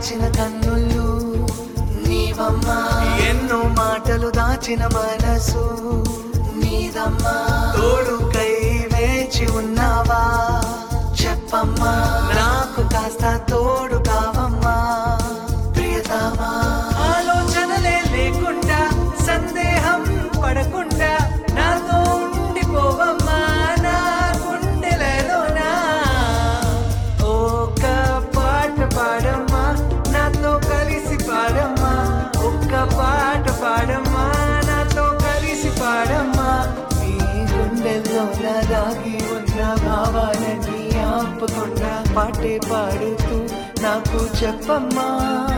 దాచిన కన్నులు నీవమ్మా ఎన్నో మాటలు దాచిన మనసు నీదమ్మా తోడుకై వేచి ఉన్నావా చెప్పమ్మా నాకు కాస్త తోడు కావమ్మా ప్రియతమా ఆలోచనలే లేకుండా సందేహం పడకుండా నాతో ఉండిపోవమ్మా నా గుండెలలోనా ఒక్క పాట పాడమ్మా నాతో కలిసి పాడమ్మా ఒక్క పాట పాడమ్మా నాతో కలిసి పాడమ్మా నీ గుండెల్లో నా దాగి ఉన్న భావాలన్నీ ఆపకుండా పాటే పాడుతూ నాకు చెప్పమ్మా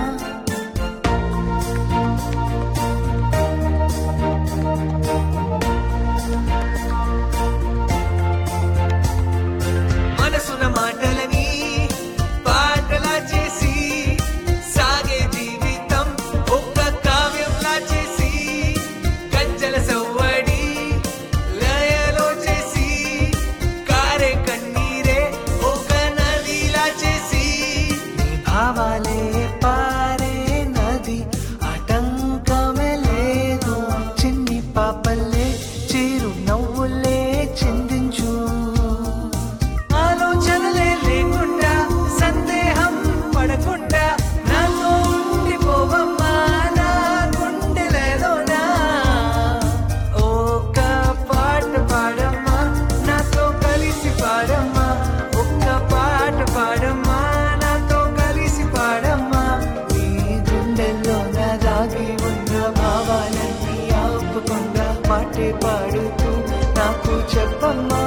మనసున మాటలని పాటలా చేసి సాగే జీవితం ఒక్క కావ్యంలా చేసి కంచెల సవ్వడి లయలో చేసి కారే కన్నీరే ఒక నదిలా చేసి నీ భావాలే పారే నది ఆటంకమే లేదు చిన్ని పాపల్లే చిరు నవ్వులే చిందించు ఆలోచనలే లేకుండా సందేహం పడకుండా నాతో ఉండిపోవమ్మా నా గుండెలలోనా ఒక్క పాట పాడమ్మా నాతో కలిసి పాడమ్మా ఒక్క పాట పాడమ్మా నాతో కలిసి పాడమ్మా నీ గుండెల్లోన దాగి ఉన్న భావాలన్నీ ఆపకుండా పాటే పాడుతూ నాకు చెప్పమ్మా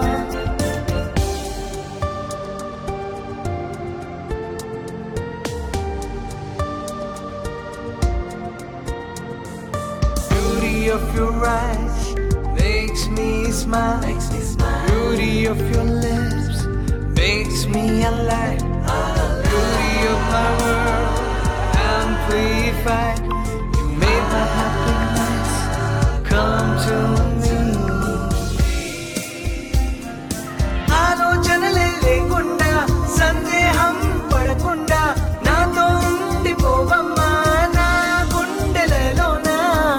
Beauty of your eyes makes me smile. Makes me smile. Beauty of your lips makes me alive. Beauty of my world amplified. You made my happiness come to me. ఆలోచనలే లేకుండా సందేహం పడకుండా నాతో ఉండిపోవమ్మా నా గుండెలలోనా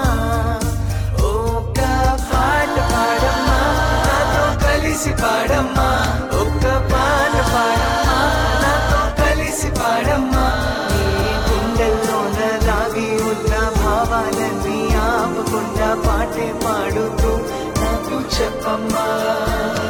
ఒక్క పాట పాడమ్మా నాతో కలిసి పాడమ్మా ఒక్క పాట పాడమ్మా నాతో కలిసి పాడమ్మా నీ గుండెల్లోన దాగి ఉన్న భావాలన్నీ ఆపకుండా పాటే పాడుతూ నాకు చెప్పమ్మా